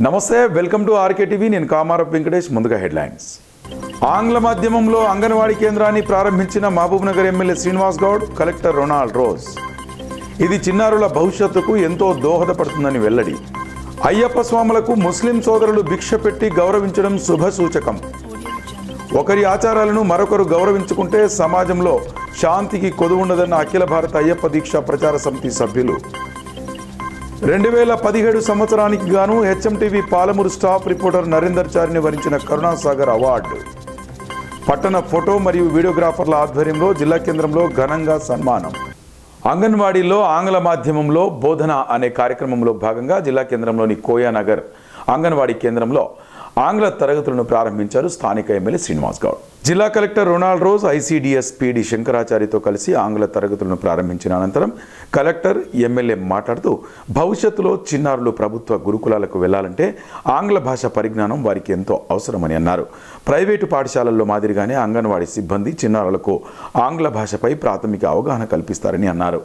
నమస్తే welcome to RK TV నేను కామారప్ వెంకటేష్ ముందుగా హెడ్లైన్స్ ఆంగ్ల మాధ్యమంలో అంగన్వాడీ కేంద్రాన్ని ప్రారంభించిన Mahbub Nagar MLA Srinivas Goud collector Ronald Rose ఇది చిన్నారుల భవిష్యత్తుకు ఎంతో దోహదపడుతుందని వెల్లడి అయ్యప్ప స్వాములకు ముస్లిం సోదరులు భిక్ష పెట్టి గౌరవించడం శుభ సూచకం ఒకరి ఆచారాలను మరొకరు గౌరవించుకుంటే సమాజంలో శాంతికి కొదువుండదన్న అఖిల భారత అయ్యప్ప దీక్ష ప్రచార సమితి సభ్యులు రెండు వేల పదిహేడు సంవత్సరానికి గాను HMTV Palamuru staff reporter Narender చారిని వరించిన కరుణాసాగర్ అవార్డు పట్టణ ఫోటో మరియు వీడియోగ్రాఫర్ల ఆధ్వర్యంలో జిల్లా కేంద్రంలో ఘనంగా సన్మానం అంగన్వాడీలో ఆంగ్ల మాధ్యమంలో బోధన అనే కార్యక్రమంలో భాగంగా జిల్లా కేంద్రంలోని కోయానగర్ అంగన్వాడీ కేంద్రంలో ఆంగ్ల తరగతులను ప్రారంభించారు స్థానిక ఎమ్మెల్యే శ్రీనివాస్ గౌడ్ జిల్లా collector Ronald Rose ICDS PD శంకరాచారితో కలిసి ఆంగ్ల తరగతులను ప్రారంభించిన అనంతరం కలెక్టర్ ఎమ్మెల్యే మాట్లాడుతూ భవిష్యత్తులో చిన్నారులు ప్రభుత్వ గురుకులాలకు వెళ్లాలంటే ఆంగ్ల భాష పరిజ్ఞానం వారికి ఎంతో అవసరమని అన్నారు ప్రైవేటు పాఠశాలల్లో మాదిరిగానే అంగన్వాడీ సిబ్బంది చిన్నారులకు ఆంగ్ల భాషపై ప్రాథమిక అవగాహన కల్పిస్తారని అన్నారు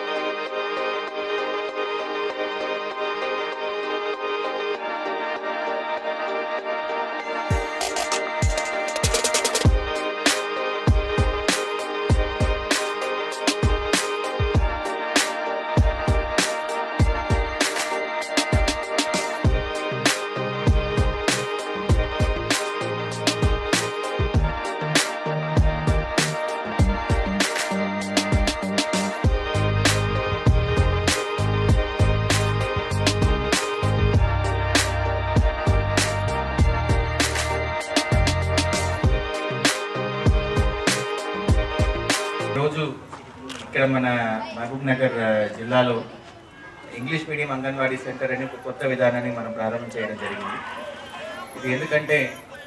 ఈరోజు ఇక్కడ మన మహబూబ్ నగర్ ఆ, జిల్లాలో ఇంగ్లీష్ మీడియం అంగన్వాడీ సెంటర్ అనే ఒక కొత్త విధానాన్ని మనం ప్రారంభం చేయడం జరిగింది ఇది ఎందుకంటే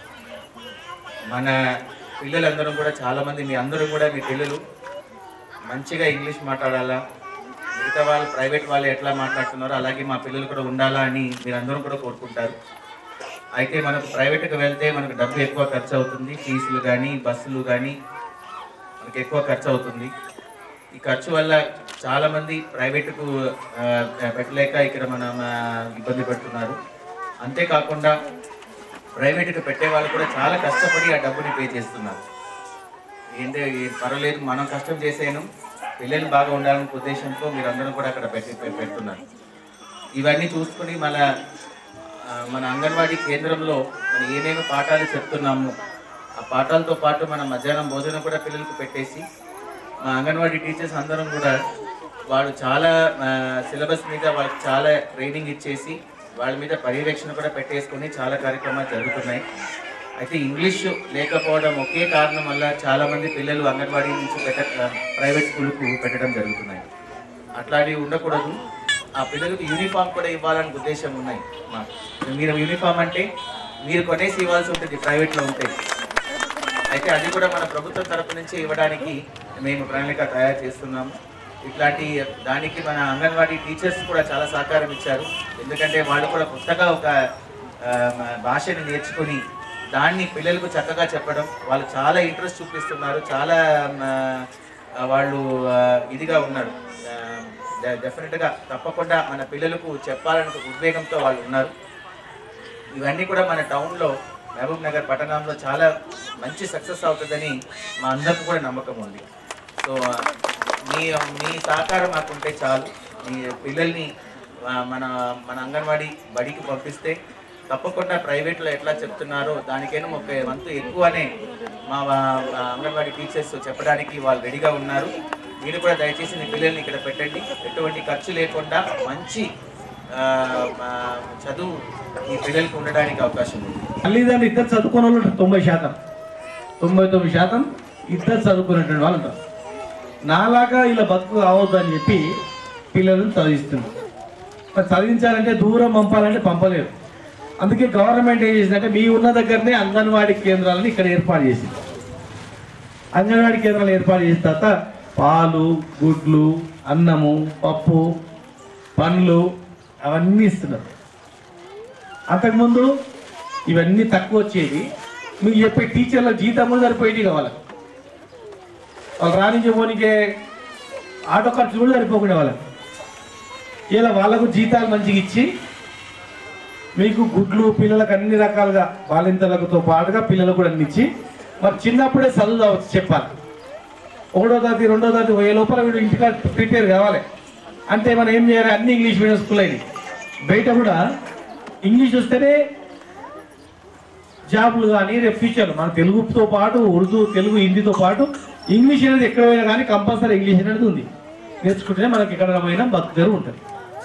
మన పిల్లలందరం కూడా చాలామంది మీ అందరూ కూడా మీ పిల్లలు మంచిగా ఇంగ్లీష్ మాట్లాడాలా మిగతా వాళ్ళు ప్రైవేట్ వాళ్ళు ఎట్లా మాట్లాడుతున్నారో అలాగే మా పిల్లలు కూడా ఉండాలా అని మీరు అందరూ కూడా కోరుకుంటారు అయితే మనకు ప్రైవేట్కి వెళ్తే మనకు డబ్బు ఎక్కువ ఖర్చు అవుతుంది ఫీజులు కానీ బస్సులు కానీ మనకి ఎక్కువ ఖర్చు అవుతుంది ఈ ఖర్చు వల్ల చాలా మంది ప్రైవేటుకు ఆ, పెట్టలేక ఇక్కడ మనం ఆ, ఇబ్బంది పడుతున్నారు అంతేకాకుండా ప్రైవేటుకు పెట్టే వాళ్ళు కూడా చాలా కష్టపడి ఆ డబ్బుని పే చేస్తున్నారు ఏంటంటే పర్వాలేదు మనం కష్టం చేసేను పిల్లలు బాగా ఉండాలనే ఉద్దేశంతో మీరందరూ కూడా అక్కడ పెట్టి పె- పెడుతున్నారు ఇవన్నీ చూసుకుని మన ఆ, మన అంగన్వాడీ కేంద్రంలో మనం ఏమేమి పాఠాలు చెప్తున్నాము ఆ పాఠాలతో పాటు మన మధ్యాహ్నం భోజనం కూడా పిల్లలకు పెట్టేసి మా అంగన్వాడీ టీచర్స్ అందరం కూడా వాళ్ళు చాలా సిలబస్ మీద వాళ్ళకి చాలా ట్రైనింగ్ ఇచ్చేసి వాళ్ళ మీద పర్యవేక్షణ కూడా పెట్టేసుకొని చాలా కార్యక్రమాలు జరుగుతున్నాయి అయితే ఇంగ్లీష్ లేకపోవడం ఒకే కారణం వల్ల చాలా మంది పిల్లలు అంగన్వాడీ నుంచి పెట్ట ప్రైవేట్ స్కూల్కు పెట్టడం జరుగుతున్నాయి అట్లాంటివి ఉండకూడదు ఆ పిల్లలకు యూనిఫామ్ కూడా ఇవ్వాలని ఉద్దేశం ఉన్నాయి మాకు మీరు యూనిఫామ్ అంటే మీరు కొనేసి ఇవ్వాల్సి ఉంటుంది ప్రైవేట్లో ఉంటే అయితే అది కూడా మన ప్రభుత్వం తరపు నుంచి ఇవ్వడానికి మేము ప్రణాళిక తయారు చేస్తున్నాము ఇట్లాంటి దానికి మన అంగన్వాడీ టీచర్స్ కూడా చాలా సహకారం ఇచ్చారు ఎందుకంటే వాళ్ళు కూడా కొత్తగా ఒక ఆ, మ- భాషని నేర్చుకుని దాన్ని పిల్లలకు చక్కగా చెప్పడం వాళ్ళు చాలా ఇంట్రెస్ట్ చూపిస్తున్నారు చాలా మ, ఆ, వాళ్ళు ఆ, ఇదిగా ఉన్నారు డెఫినెట్గా తప్పకుండా మన పిల్లలకు చెప్పాలనే ఒక ఉద్వేగంతో వాళ్ళు ఉన్నారు ఇవన్నీ కూడా మన టౌన్లో మహబూబ్ నగర్ పట్టణంలో చాలా మంచి సక్సెస్ అవుతుందని మా అందరికి కూడా నమ్మకం ఉంది సో మీ మీ సహకారం మాకుంటే చాలు మీ పిల్లల్ని ఆ, మన మన అంగన్వాడీ బడికి పంపిస్తే తప్పకుండా ప్రైవేట్లో ఎట్లా చెప్తున్నారో దానికైనా ఒక వంతు ఎక్కువనే మా వా- మా అంగన్వాడీ టీచర్స్ చెప్పడానికి వాళ్ళు రెడీగా ఉన్నారు మీరు కూడా దయచేసి మీ పిల్లల్ని ఇక్కడ పెట్టండి ఎటువంటి ఖర్చు లేకుండా మంచి ఆ, ఆ, చదువు ఈ పిల్లలకు ఉండడానికి అవకాశం ఉంది తల్లిదండ్రులు ఇద్దరు చదువుకున్న వాళ్ళు ఉంటారు తొంభై శాతం తొంభై తొమ్మిది శాతం ఇద్దరు చదువుకున్నటువంటి వాళ్ళు ఉంటారు నాలాగా ఇలా బతుకు కావద్దు అని చెప్పి పిల్లలను చదివిస్తున్నారు మరి చదివించాలంటే దూరం పంపాలంటే పంపలేరు అందుకే గవర్నమెంట్ ఏం చేసిందంటే మీ ఉన్న దగ్గరనే అంగన్వాడీ కేంద్రాలను ఇక్కడ ఏర్పాటు చేసింది అంగన్వాడీ కేంద్రాలు ఏర్పాటు చేసిన తర్వాత పాలు గుడ్లు అన్నము పప్పు పండ్లు అవన్నీ ఇస్తున్నారు అంతకుముందు ఇవన్నీ తక్కువ వచ్చేది మీకు చెప్పే టీచర్ల జీతం కూడా సరిపోయేది కావాలి వాళ్ళు రానించే పోనీకే ఆటో ఖర్చులు కూడా సరిపోకుండా వాళ్ళకి ఇలా వాళ్ళకు జీతాలు మంచిగా ఇచ్చి మీకు గుడ్లు పిల్లలకు అన్ని రకాలుగా బాలింతలతో పాటుగా పిల్లలకు కూడా అన్ని ఇచ్చి మరి చిన్నప్పుడే చదువు రావచ్చు చెప్పాలి ఒకటో తరగతి రెండో తరగతి పోయే లోపల వీడు ఇంటికాడ ప్రిపేర్ కావాలి అంటే మనం ఏం చేయాలి అన్ని ఇంగ్లీష్ మీడియం స్కూల్ అయినాయి బయట కూడా ఇంగ్లీష్ వస్తేనే జాబులు కానీ రేపు ఫ్యూచర్ మన తెలుగుతో పాటు ఉర్దూ తెలుగు హిందీతో పాటు ఇంగ్లీష్ అనేది ఎక్కడ పోయినా కానీ కంపల్సరీ ఇంగ్లీష్ అనేది ఉంది నేర్చుకుంటేనే మనకి ఎక్కడ పోయినా బతుకు ఉంటుంది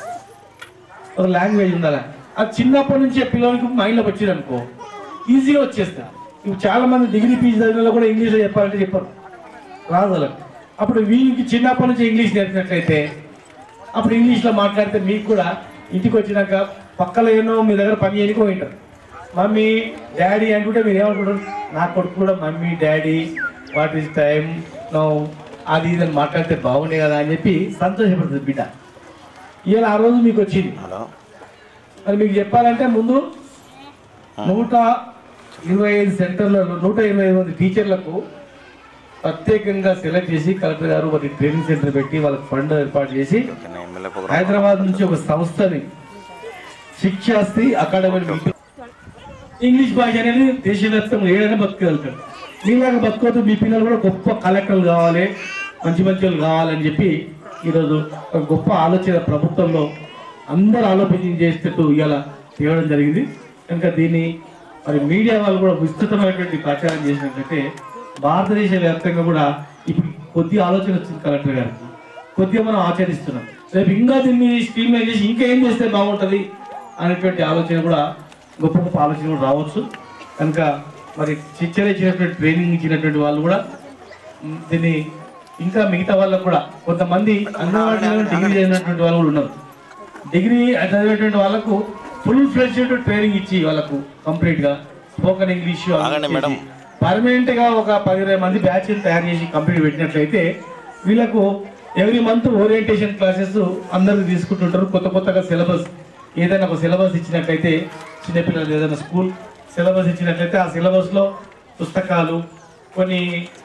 ఒక లాంగ్వేజ్ ఉండాలి అది చిన్నప్పటి నుంచి పిల్లలకి మైండ్లోకి వచ్చింది అనుకో ఈజీగా వచ్చేస్తా ఇప్పుడు చాలా మంది డిగ్రీ పీజీ చదివిన వాళ్ళు కూడా ఇంగ్లీష్లో చెప్పాలంటే చెప్పరు రాదు వాళ్ళకి అప్పుడు వీరికి చిన్నప్పటి నుంచి ఇంగ్లీష్ నేర్పినట్లయితే అప్పుడు ఇంగ్లీష్లో మాట్లాడితే మీకు కూడా ఇంటికి వచ్చినాక పక్కలో ఏమో మీ దగ్గర పని చేయడానికి పోయింటారు మమ్మీ డాడీ అంటుంటే మీరు ఏమనుకుంటారు నా కొడుకు కూడా mummy daddy what is time no అది ఇది అని మాట్లాడితే బాగుండే కదా అని చెప్పి సంతోషపడుతుంది బిడ్డ ఇవాళ ఆ రోజు మీకు వచ్చింది మరి మీకు చెప్పాలంటే ముందు నూట ఇరవై ఐదు సెంటర్లలో నూట ఇరవై ఐదు మంది టీచర్లకు ప్రత్యేకంగా సెలెక్ట్ చేసి కలెక్టర్ గారు వారి ట్రైనింగ్ సెంటర్ పెట్టి వాళ్ళకి ఫండ్ ఏర్పాటు చేసి హైదరాబాద్ నుంచి ఒక సంస్థని శిక్షాస్త్రి అకాడమీ ఇంగ్లీష్ భాష అనేది దేశవ్యాప్తంగా ఏదైనా బతకగలుగుతాడు మీలాగా బతుకోవద్దు మీ పిల్లలు కూడా గొప్ప కలెక్టర్లు కావాలి మంచి మంచి వాళ్ళు కావాలని చెప్పి ఈరోజు ఒక గొప్ప ఆలోచన ప్రభుత్వంలో అందరూ ఆలోచన చేసేటట్టు ఇవాళ తేవడం జరిగింది కనుక దీన్ని మరి మీడియా వాళ్ళు కూడా విస్తృతమైనటువంటి ప్రచారం చేసినట్లయితే భారతదేశ వ్యాప్తంగా కూడా ఇప్పుడు కొద్ది ఆలోచన వచ్చింది కలెక్టర్ గారికి కొద్దిగా మనం ఆచరిస్తున్నాం రేపు ఇంకా దీన్ని స్ట్రీమ్ చేసి ఇంకా ఏం చేస్తే బాగుంటుంది అనేటువంటి ఆలోచన కూడా గొప్ప గొప్ప ఆలోచన కూడా రావచ్చు కనుక మరి శిక్షణ ఇచ్చినటువంటి ట్రైనింగ్ ఇచ్చినటువంటి వాళ్ళు కూడా మ్, దీన్ని ఇంకా మిగతా వాళ్ళకు కూడా కొంతమంది అంగన్వాడీలో డిగ్రీ చదివినటువంటి వాళ్ళు కూడా ఉన్నారు డిగ్రీ చదివేటువంటి వాళ్ళకు ఫుల్ ఫ్లెడ్జ్డ్ ట్రైనింగ్ ఇచ్చి వాళ్ళకు కంప్లీట్ గా స్పోకెన్ ఇంగ్లీష్ పర్మనెంట్ గా ఒక పది ఇరవై మంది బ్యాచ్ తయారు చేసి కంప్లీట్ పెట్టినట్లయితే వీళ్ళకు ఎవ్రీ మంత్ ఓరియంటేషన్ క్లాసెస్ అందరూ తీసుకుంటుంటారు కొత్త కొత్తగా సిలబస్ ఏదైనా ఒక సిలబస్ ఇచ్చినట్లయితే చిన్నపిల్లలు ఏదైనా స్కూల్ సిలబస్ ఇచ్చినట్లయితే ఆ సిలబస్ లో పుస్తకాలు కొన్ని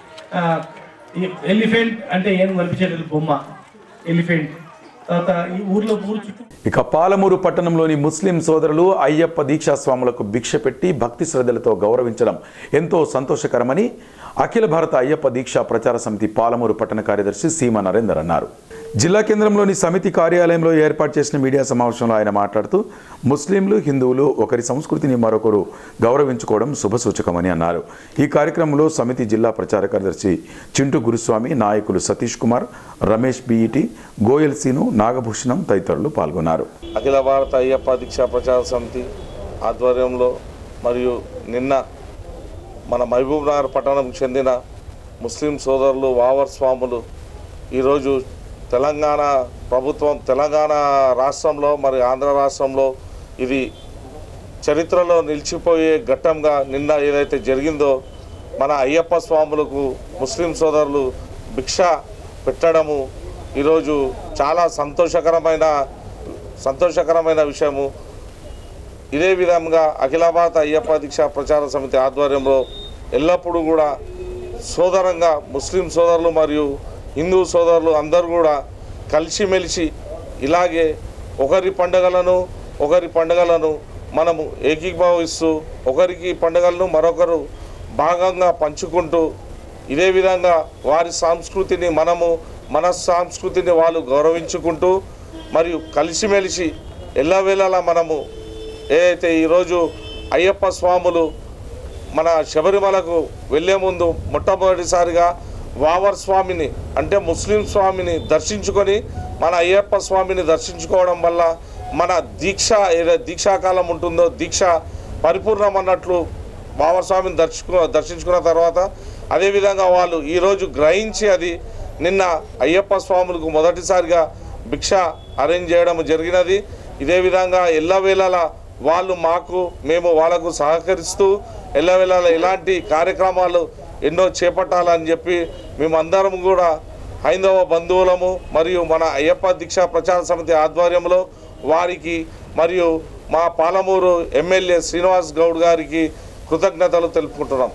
ఎలిఫెంట్ అంటే ఏం కనిపించేది బొమ్మ ఎలిఫెంట్ తర్వాత ఈ ఊర్లో ఊరు చుట్టూ ఇక పాలమూరు పట్టణంలోని ముస్లిం సోదరులు అయ్యప్ప దీక్షా స్వాములకు భిక్ష పెట్టి భక్తి శ్రద్ధలతో గౌరవించడం ఎంతో సంతోషకరమని అఖిల భారత అయ్యప్ప దీక్షా ప్రచార సమితి పాలమూరు పట్టణ కార్యదర్శి సీమ నరేందర్ అన్నారు జిల్లా కేంద్రంలోని సమితి కార్యాలయంలో ఏర్పాటు చేసిన మీడియా సమావేశంలో ఆయన మాట్లాడుతూ ముస్లింలు హిందువులు ఒకరి సంస్కృతిని మరొకరు గౌరవించుకోవడం శుభసూచకమని అన్నారు ఈ కార్యక్రమంలో సమితి జిల్లా ప్రచార కార్యదర్శి చింటు గురుస్వామి నాయకులు సతీష్ కుమార్ రమేష్ బీఈటి గోయల్ సీను నాగభూషణం తదితరులు పాల్గొన్నారు అఖిల భారత అయ్యప్ప దీక్షా ప్రచార సమితి ఆధ్వర్యంలో మరియు నిన్న మన మహబూబ్ నగర్ పట్టణంకు చెందిన ముస్లిం సోదరులు వావర్ స్వాములు ఈరోజు తెలంగాణ ప్రభుత్వం తెలంగాణ రాష్ట్రంలో మరి ఆంధ్ర రాష్ట్రంలో ఇది చరిత్రలో నిలిచిపోయే ఘట్టంగా నిన్న ఏదైతే జరిగిందో మన అయ్యప్ప స్వాములకు ముస్లిం సోదరులు భిక్ష పెట్టడము ఈరోజు చాలా సంతోషకరమైన సంతోషకరమైన విషయము ఇదే విధంగా అఖిల భారత అయ్యప్ప దీక్ష ప్రచార సమితి ఆధ్వర్యంలో ఎల్లప్పుడూ కూడా సోదరంగా ముస్లిం సోదరులు మరియు హిందూ సోదరులు అందరూ కూడా కలిసిమెలిసి ఇలాగే ఒకరి పండుగలను ఒకరి పండుగలను మనము ఏకీభావిస్తూ ఒకరికి పండుగలను మరొకరు భాగంగా పంచుకుంటూ ఇదే విధంగా వారి సంస్కృతిని మనము మన సంస్కృతిని వాళ్ళు గౌరవించుకుంటూ మరియు కలిసిమెలిసి ఎల్లవేళలా మనము ఏదైతే ఈరోజు అయ్యప్ప స్వాములు మన శబరిమలకు వెళ్ళే ముందు మొట్టమొదటిసారిగా వావర్ స్వామిని అంటే ముస్లిం స్వామిని దర్శించుకొని మన అయ్యప్ప స్వామిని దర్శించుకోవడం వల్ల మన దీక్ష ఏదైతే దీక్షాకాలం ఉంటుందో దీక్ష పరిపూర్ణం అన్నట్లు వావర్ స్వామిని దర్శించుకు దర్శించుకున్న తర్వాత అదేవిధంగా వాళ్ళు ఈరోజు గ్రహించి అది నిన్న అయ్యప్ప స్వాములకు మొదటిసారిగా భిక్ష అరేంజ్ చేయడం జరిగినది ఇదే విధంగా ఎల్లవేళలా వాళ్ళు మాకు మేము వాళ్ళకు సహకరిస్తూ ఎల్లవేళలా ఇలాంటి కార్యక్రమాలు ఎన్నో చేపట్టాలని చెప్పి మేమందరం కూడా హైందవ బంధువులము మరియు మన అయ్యప్ప దీక్షా ప్రచార సమితి ఆధ్వర్యంలో వారికి మరియు మా పాలమూరు ఎమ్మెల్యే శ్రీనివాస్ గౌడ్ గారికి కృతజ్ఞతలు తెలుపుకుంటున్నాం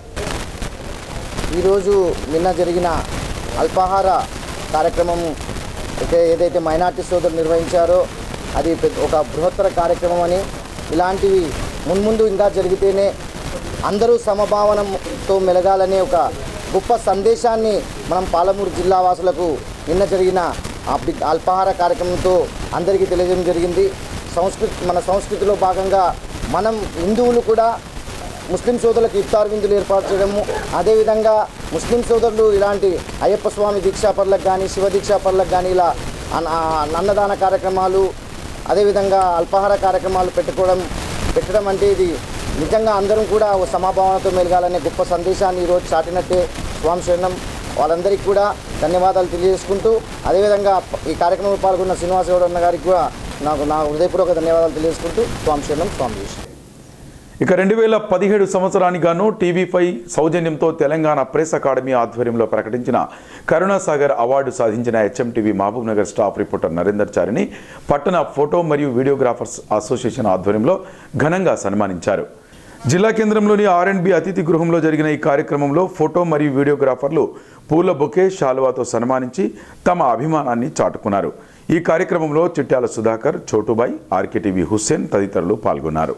ఈరోజు నిన్న జరిగిన అల్పాహార కార్యక్రమం అయితే ఏదైతే మైనార్టీ సోదరులు నిర్వహించారో అది పెద్ద- ఒక బృహత్తర కార్యక్రమం అని ఇలాంటివి మున్ముందు ఇంకా జరిగితేనే అందరూ సమభావనతో మెలగాలనే ఒక గొప్ప సందేశాన్ని మనం పాలమూరు జిల్లా వాసులకు నిన్న జరిగిన ఆ బిగ్ అల్పాహార కార్యక్రమంతో అందరికీ తెలియజేయడం జరిగింది సంస్కృతి మన సంస్కృతిలో భాగంగా మనం హిందువులు కూడా ముస్లిం సోదరులకు ఇఫ్తార్ విందులు ఏర్పాటు చేయడము అదేవిధంగా ముస్లిం సోదరులు ఇలాంటి అయ్యప్ప స్వామి దీక్షాపరులకు కానీ శివ దీక్షాపరులకు కానీ ఇలా అన్న- ఆ అన్నదాన కార్యక్రమాలు అదేవిధంగా అల్పాహార కార్యక్రమాలు పెట్టుకోవడం పెట్టడం అంటే ఇది నిజంగా అందరం కూడా ఒక సమాభావనతో మెలగాలనే గొప్ప సందేశాన్ని ఈరోజు చాటినట్టే స్వామి శరణం వాళ్ళందరికీ కూడా ధన్యవాదాలు తెలియజేసుకుంటూ అదేవిధంగా ఈ కార్యక్రమంలో పాల్గొన్న శ్రీనివాసగౌడ్ అన్న గారికి కూడా నాకు నా హృదయపూర్వక ధన్యవాదాలు తెలియజేసుకుంటూ స్వామి శరణం స్వామి చేసి ఇక రెండు వేల పదిహేడు సంవత్సరానికి గాను టీవీ ఫైవ్ సౌజన్యంతో తెలంగాణ ప్రెస్ అకాడమీ ఆధ్వర్యంలో ప్రకటించిన కరుణాసాగర్ అవార్డు సాధించిన HMTV Mahbub Nagar staff reporter Narender చారిని పట్టణ ఫోటో మరియు వీడియోగ్రాఫర్స్ అసోసియేషన్ ఆధ్వర్యంలో ఘనంగా సన్మానించారు జిల్లా కేంద్రంలోని ఆర్ అండ్ బి అతిథి గృహంలో జరిగిన ఈ కార్యక్రమంలో ఫోటో మరియు వీడియోగ్రాఫర్లు పూల బొకే శాలువాతో సన్మానించి తమ అభిమానాన్ని చాటుకున్నారు ఈ కార్యక్రమంలో చిట్యాల సుధాకర్ చోటుబాయ్ ఆర్కేటీవీ హుస్సేన్ తదితరులు పాల్గొన్నారు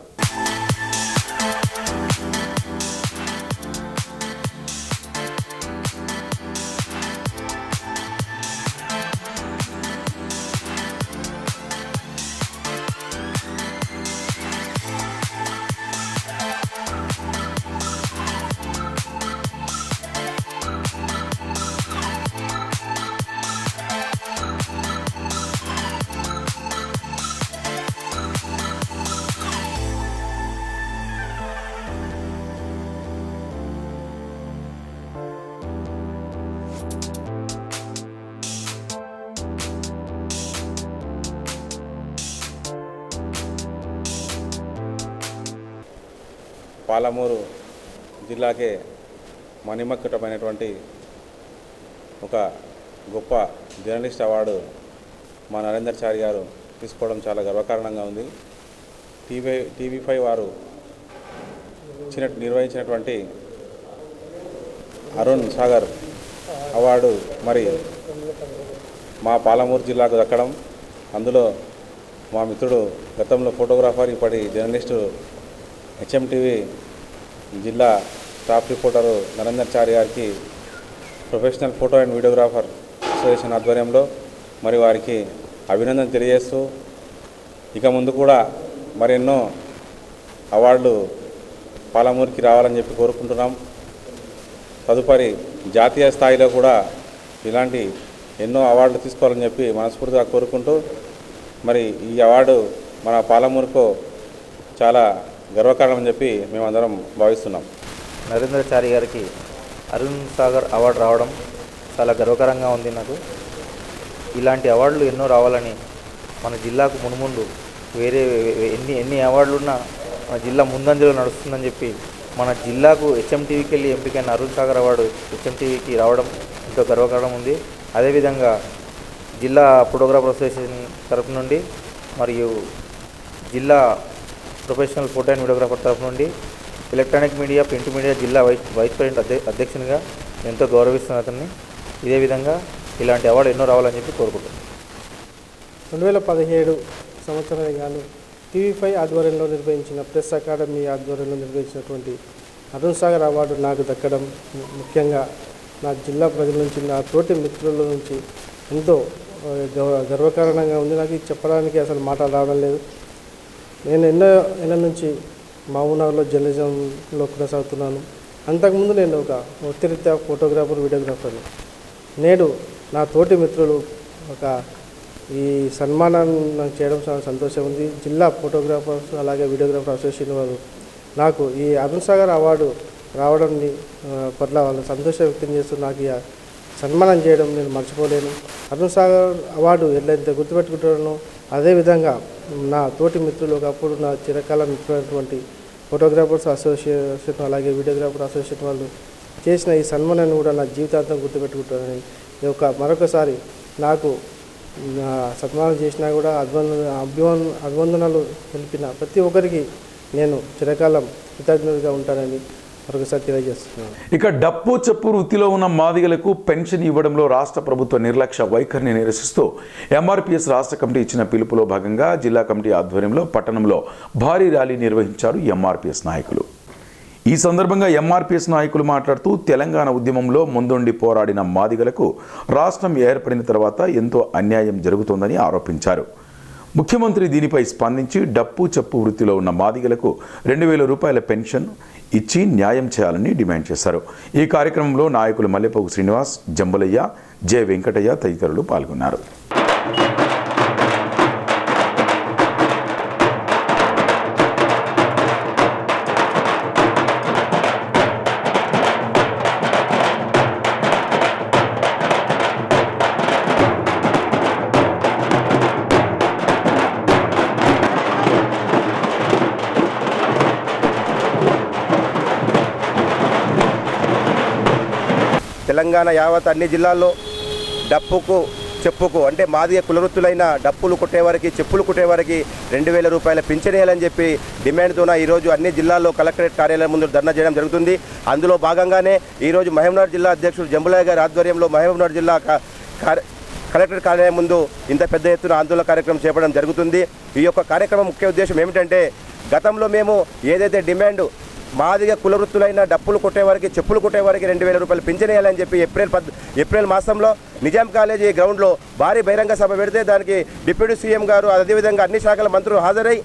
పాలమూరు జిల్లాకే మణిమక్కుటమైనటువంటి ఒక గొప్ప జర్నలిస్ట్ అవార్డు మా నరేందర్ చారి గారు తీసుకోవడం చాలా గర్వకారణంగా ఉంది టీవీ టీవీ ఫైవ్ వారు ఇచ్చిన నిర్వహించినటువంటి అరుణ్ సాగర్ అవార్డు మరి మా పాలమూరు జిల్లాకు దక్కడం అందులో మా మిత్రుడు గతంలో ఫోటోగ్రాఫర్ ఇప్పటి జర్నలిస్టు హెచ్ఎంటీవీ జిల్లా స్టాఫ్ రిపోర్టరు నరేందర్ చారి గారికి professional photo and videographer association ఆధ్వర్యంలో మరి వారికి అభినందన తెలియజేస్తూ ఇక ముందు కూడా మరెన్నో అవార్డులు పాలమూరుకి రావాలని చెప్పి కోరుకుంటున్నాం తదుపరి జాతీయ స్థాయిలో కూడా ఇలాంటి ఎన్నో అవార్డులు తీసుకోవాలని చెప్పి మనస్ఫూర్తిగా కోరుకుంటూ మరి ఈ అవార్డు మన పాలమూరుకు చాలా గర్వకారణం అని చెప్పి మేమందరం భావిస్తున్నాం నరేంద్ర చారి గారికి అరుణ్ సాగర్ అవార్డు రావడం చాలా గర్వకరంగా ఉంది నాకు ఇలాంటి అవార్డులు ఎన్నో రావాలని మన జిల్లాకు మునుముందు వేరే ఎన్ని ఎన్ని అవార్డులు ఉన్నా మన జిల్లా ముందంజలో నడుస్తుందని చెప్పి మన జిల్లాకు హెచ్ఎంటీవీకి వెళ్ళి ఎంపికైన అరుణ్ సాగర్ అవార్డు హెచ్ఎంటీవీకి రావడం ఎంతో గర్వకారణం ఉంది అదేవిధంగా జిల్లా ఫోటోగ్రాఫర్ అసోసియేషన్ తరపు నుండి మరియు జిల్లా ప్రొఫెషనల్ ఫోటో అండ్ వీడియోగ్రాఫర్ తరపు నుండి ఎలక్ట్రానిక్ మీడియా ప్రింట్ మీడియా జిల్లా వైస్ వైస్ ప్రెసిడెంట్ అధ్య అధ్యక్షునిగా ఎంతో గౌరవిస్తున్న అతన్ని ఇదే విధంగా ఇలాంటి అవార్డు ఎన్నో రావాలని చెప్పి కోరుకుంటున్నాను రెండు వేల పదిహేడు సంవత్సరానికి గాను టీవీ ఫైవ్ ఆధ్వర్యంలో నిర్వహించిన ప్రెస్ అకాడమీ ఆధ్వర్యంలో నిర్వహించినటువంటి అరుణ్ సాగర్ అవార్డు నాకు దక్కడం ము- ముఖ్యంగా నా జిల్లా ప్రజల నుంచి నా తోటి మిత్రుల నుంచి ఎంతో ఆ, గౌ- గర్వకారణంగా ఉంది నాకు ఇది చెప్పడానికి అసలు మాటలు రావడం లేదు నేను ఎన్నో ఏళ్ళ నుంచి మామూనగర్లో జర్నలిజంలో కొనసాగుతున్నాను అంతకుముందు నేను ఒక వృత్తిరీత్యా ఫోటోగ్రాఫర్ వీడియోగ్రాఫర్ని నేడు నా తోటి మిత్రులు ఒక ఈ సన్మానాన్ని నాకు చేయడం చాలా సంతోషం ఉంది జిల్లా ఫోటోగ్రాఫర్స్ అలాగే వీడియోగ్రాఫర్ అసోసియేషన్ వారు నాకు ఈ అరుణ్ సాగర్ అవార్డు రావడం పట్ల వాళ్ళు సంతోషం వ్యక్తం చేస్తూ నాకు ఈ సన్మానం చేయడం నేను మర్చిపోలేను అరుణ్ సాగర్ అవార్డు ఎట్లయితే గుర్తుపెట్టుకుంటున్నానో అదేవిధంగా నా తోటి మిత్రులు ఒకప్పుడు నా చిరకాల మిత్రులైనటువంటి ఫోటోగ్రాఫర్స్ అసోసియేషన్ అలాగే వీడియోగ్రాఫర్ అసోసియేషన్ వాళ్ళు చేసిన ఈ సన్మానాన్ని కూడా నా జీవితాంతం గుర్తుపెట్టుకుంటానని ఈ యొక్క మరొకసారి నాకు నా సన్మానం చేసినా కూడా అభివందన అభివన్ అభివందనలు తెలిపిన ప్రతి ఒక్కరికి నేను చిరకాలం కృతజ్ఞతగా ఉంటానని మరొకసారి తెలియజేస్తున్నాను ఇక డప్పు చెప్పు వృత్తిలో ఉన్న మాదిగలకు పెన్షన్ ఇవ్వడంలో రాష్ట్ర ప్రభుత్వ నిర్లక్ష్య వైఖరిని నిరసిస్తూ ఎంఆర్పీఎస్ రాష్ట్ర కమిటీ ఇచ్చిన పిలుపులో భాగంగా జిల్లా కమిటీ ఆధ్వర్యంలో పట్టణంలో భారీ ర్యాలీ నిర్వహించారు ఎంఆర్పీఎస్ నాయకులు ఈ సందర్భంగా ఎంఆర్పీఎస్ నాయకులు మాట్లాడుతూ తెలంగాణ ఉద్యమంలో ముందుండి పోరాడిన మాదిగలకు రాష్ట్రం ఏర్పడిన తర్వాత ఎంతో అన్యాయం జరుగుతోందని ఆరోపించారు ముఖ్యమంత్రి దీనిపై స్పందించి డప్పు చెప్పు వృత్తిలో ఉన్న మాదిగలకు రెండు వేల రూపాయల పెన్షన్ ఇచ్చి న్యాయం చేయాలని డిమాండ్ చేశారు ఈ కార్యక్రమంలో నాయకులు మల్లెపోగు శ్రీనివాస్ జంబులయ్య జె వెంకటయ్య తదితరులు పాల్గొన్నారు తెలంగాణ యావత్ అన్ని జిల్లాల్లో డప్పుకు చెప్పుకు అంటే మాదిగ కులవృత్తులైన డప్పులు కొట్టేవారికి చెప్పులు కుట్టేవారికి రెండు వేల రూపాయల పింఛనేయాలని చెప్పి డిమాండ్తోన ఈరోజు అన్ని జిల్లాల్లో కలెక్టరేట్ కార్యాలయం ముందు ధర్నా చేయడం జరుగుతుంది అందులో భాగంగానే ఈరోజు మహబూబ్నగర్ జిల్లా అధ్యక్షుడు జంబులయ్య గారి ఆధ్వర్యంలో మహబూబ్నగర్ జిల్లా క- కార్య- కలెక్టరేట్ కార్యాలయం ముందు ఇంత పెద్ద ఎత్తున ఆందోళన కార్యక్రమం చేపట్టడం జరుగుతుంది ఈ యొక్క కార్యక్రమం ముఖ్య ఉద్దేశం ఏమిటంటే గతంలో మేము ఏదైతే డిమాండ్ మాదిగ కులవృత్తులైన డప్పులు కొట్టేవారికి చెప్పులు కొట్టేవారికి రెండు వేల రూపాయలు పింఛనేయాలని చెప్పి ఏప్రిల్ పద్ ఏప్రిల్ మాసంలో నిజాం కాలేజీ గ్రౌండ్లో భారీ బహిరంగ సభ పెడితే దానికి డిప్యూటీ సీఎం గారు అదేవిధంగా అన్ని శాఖల మంత్రులు హాజరై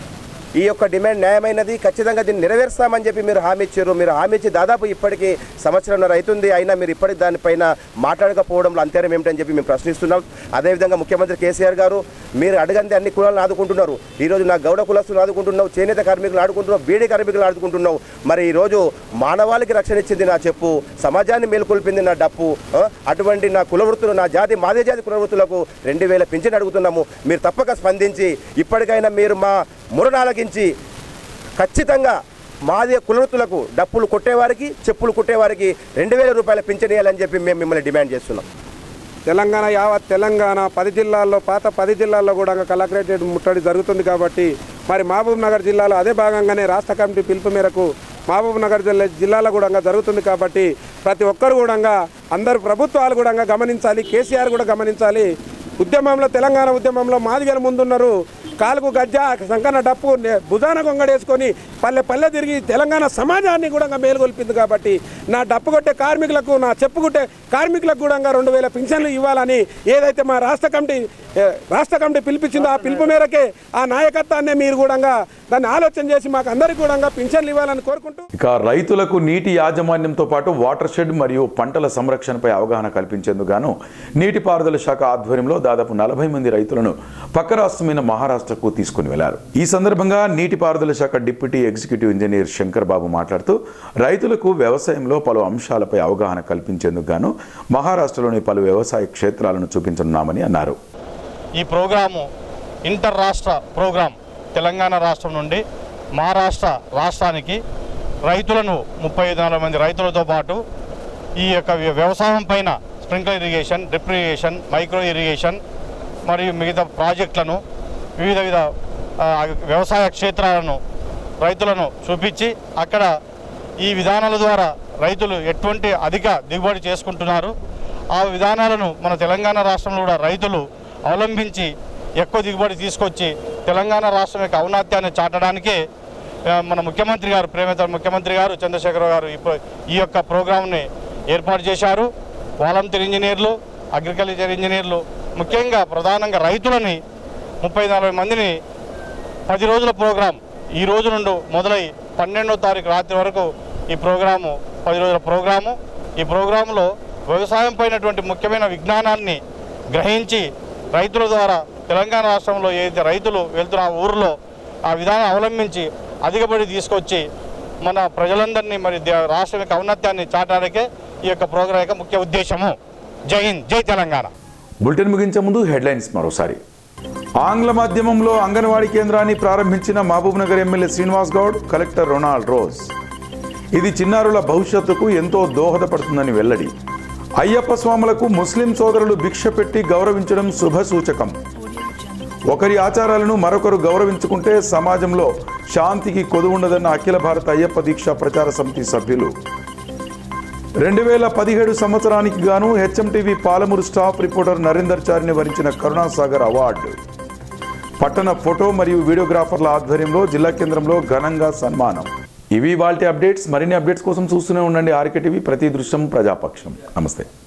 ఈ యొక్క డిమాండ్ న్యాయమైనది ఖచ్చితంగా దీన్ని నెరవేరుస్తామని చెప్పి మీరు హామీ ఇచ్చారు మీరు హామీ ఇచ్చి దాదాపు ఇప్పటికీ సంవత్సరంన్నర అవుతుంది అయినా మీరు ఇప్పటికి దానిపైన మాట్లాడకపోవడంలో అంతరం ఏమిటని చెప్పి మేము ప్రశ్నిస్తున్నాం అదేవిధంగా ముఖ్యమంత్రి కేసీఆర్ గారు మీరు అడగంది అన్ని కులాలను ఆదుకుంటున్నారు ఈరోజు నా గౌడ కులస్తులు ఆదుకుంటున్నావు చేనేత కార్మికులు ఆడుకుంటున్నావు బీడీ కార్మికులు ఆదుకుంటున్నావు మరి ఈరోజు మానవాళికి రక్షణ ఇచ్చింది నా చెప్పు సమాజాన్ని మేలుకొల్పింది నా డప్పు ఆ? అటువంటి నా కులవృత్తులు నా జాతి మాదే జాతి కులవృత్తులకు రెండు వేల పింఛన్ అడుగుతున్నాము మీరు తప్పక స్పందించి ఇప్పటికైనా మీరు మా మురనాలకించి ఖచ్చితంగా మాది కులవృత్తులకు డప్పులు కొట్టేవారికి చెప్పులు కుట్టేవారికి రెండు వేల రూపాయల పింఛన్ ఇవ్వాలని చెప్పి మేము మిమ్మల్ని డిమాండ్ చేస్తున్నాం తెలంగాణ యావత్ తెలంగాణ పది జిల్లాల్లో పాత పది జిల్లాల్లో కూడా కలెక్టరేట్ ముట్టడి జరుగుతుంది కాబట్టి మరి మహబూబ్ నగర్ జిల్లాలో అదే భాగంగానే రాష్ట్ర కమిటీ పిలుపు మేరకు మహబూబ్ నగర్ జిల్లా జిల్లాలో కూడా జరుగుతుంది కాబట్టి ప్రతి ఒక్కరు కూడా అందరు ప్రభుత్వాలు కూడా గమనించాలి కేసీఆర్ కూడా గమనించాలి ఉద్యమంలో తెలంగాణ ఉద్యమంలో మాదిగల ముందున్నారు కాలుకు గజ్జ సంకన డప్పు నే- భుజాన గొంగడేసుకొని పల్లె పల్లె తిరిగి తెలంగాణ సమాజాన్ని కూడా మేలుకొల్పింది కాబట్టి నా డప్పు కొట్టే కార్మికులకు నా చెప్పు కొట్టే కార్మికులకు కూడా రెండు వేల పింఛన్లు ఇవ్వాలని ఏదైతే మా రాష్ట్ర కమిటీ ఏ, రాష్ట్ర కమిటీ పిలిపించిందో ఆ పిలుపు మేరకే ఆ నాయకత్వాన్ని మీరు కూడా దాన్ని ఆలోచన చేసి మాకు అందరికీ కూడా పింఛన్లు ఇవ్వాలని కోరుకుంటూ ఇక రైతులకు నీటి యాజమాన్యంతో పాటు వాటర్ షెడ్ మరియు పంటల సంరక్షణపై అవగాహన కల్పించేందుకు గాను నీటిపారుదల శాఖ ఆధ్వర్యంలో దాదాపు నలభై మంది రైతులను పక్క రాష్ట్రమైన మహారాష్ట్రకు తీసుకుని వెళ్లారు ఈ సందర్భంగా నీటిపారుదల శాఖ deputy executive engineer Shankar Babu మాట్లాడుతూ రైతులకు వ్యవసాయంలో పలు అంశాలపై అవగాహన కల్పించేందుకు గాను మహారాష్ట్రలోని పలు వ్యవసాయ క్షేత్రాలను చూపించనున్నామని అన్నారు ఈ ప్రోగ్రాము ఇంటర్ రాష్ట్ర ప్రోగ్రాం తెలంగాణ రాష్ట్రం నుండి మహారాష్ట్ర రాష్ట్రానికి రైతులను ముప్పై ఐదు నలభై మంది రైతులతో పాటు ఈ యొక్క వ్య- వ్యవసాయం పైన sprinkler irrigation drip irrigation micro irrigation మరియు మిగతా ప్రాజెక్టులను వివిధ విధ ఆ, వ్యవసాయ క్షేత్రాలను రైతులను చూపించి అక్కడ ఈ విధానాల ద్వారా రైతులు ఎటువంటి అధిక దిగుబడి చేసుకుంటున్నారు ఆ విధానాలను మన తెలంగాణ రాష్ట్రంలో కూడా రైతులు అవలంబించి ఎక్కువ దిగుబడి తీసుకొచ్చి తెలంగాణ రాష్ట్రం యొక్క ఔన్నత్యాన్ని చాటడానికే ఆ, మన ముఖ్యమంత్రి గారు ప్రేమేతర ముఖ్యమంత్రి గారు చంద్రశేఖరరావు గారు ఈ ప్రో- ఈ యొక్క ప్రోగ్రాంని ఏర్పాటు చేశారు వాలంటీర్ ఇంజనీర్లు అగ్రికల్చర్ ఇంజనీర్లు ముఖ్యంగా ప్రధానంగా రైతులని ముప్పై నలభై మందిని పది రోజుల ప్రోగ్రాం ఈ రోజు నుండి మొదలై పన్నెండో తారీఖు రాత్రి వరకు ఈ ప్రోగ్రాము పది రోజుల ప్రోగ్రాము ఈ ప్రోగ్రాంలో వ్యవసాయం పైనటువంటి ముఖ్యమైన విజ్ఞానాన్ని గ్రహించి రైతుల ద్వారా తెలంగాణ రాష్ట్రంలో ఏదైతే రైతులు వెళ్తున్న ఆ ఊరిలో ఆ విధానం అవలంబించి అధికబడి తీసుకొచ్చి మన ప్రజలందరినీ మరి దే- రాష్ట్రం యొక్క ఔన్నత్యాన్ని చాటానికే ఈ యొక్క ప్రోగ్రాం యొక్క ముఖ్య ఉద్దేశము జై హింద్ జై తెలంగాణ బులెటిన్ ముగించే ముందు హెడ్లైన్స్ మరోసారి ఆంగ్ల మాధ్యమంలో అంగన్వాడీ కేంద్రాన్ని ప్రారంభించిన Mahbub Nagar MLA Srinivas Goud collector Ronald Rose ఇది చిన్నారుల భవిష్యత్తుకు ఎంతో దోహదపడుతుందని వెల్లడి అయ్యప్ప స్వాములకు ముస్లిం సోదరులు భిక్ష పెట్టి గౌరవించడం శుభ సూచకం ఒకరి ఆచారాలను మరొకరు గౌరవించుకుంటే సమాజంలో శాంతికి కొదువుండదన్న అఖిల భారత అయ్యప్ప దీక్ష ప్రచార సమితి సభ్యులు రెండు వేల పదిహేడు సంవత్సరానికి గాను HMTV Palamuru staff reporter Narender చారిని వరించిన కరుణాసాగర్ అవార్డు పట్టణ ఫోటో మరియు వీడియోగ్రాఫర్ల ఆధ్వర్యంలో జిల్లా కేంద్రంలో ఘనంగా సన్మానం ఇవి వాటి అప్డేట్స్ మరిన్ని అప్డేట్స్ కోసం చూస్తూనే ఉండండి ఆర్కే టీవీ ప్రతి దృశ్యం ప్రజాపక్షం నమస్తే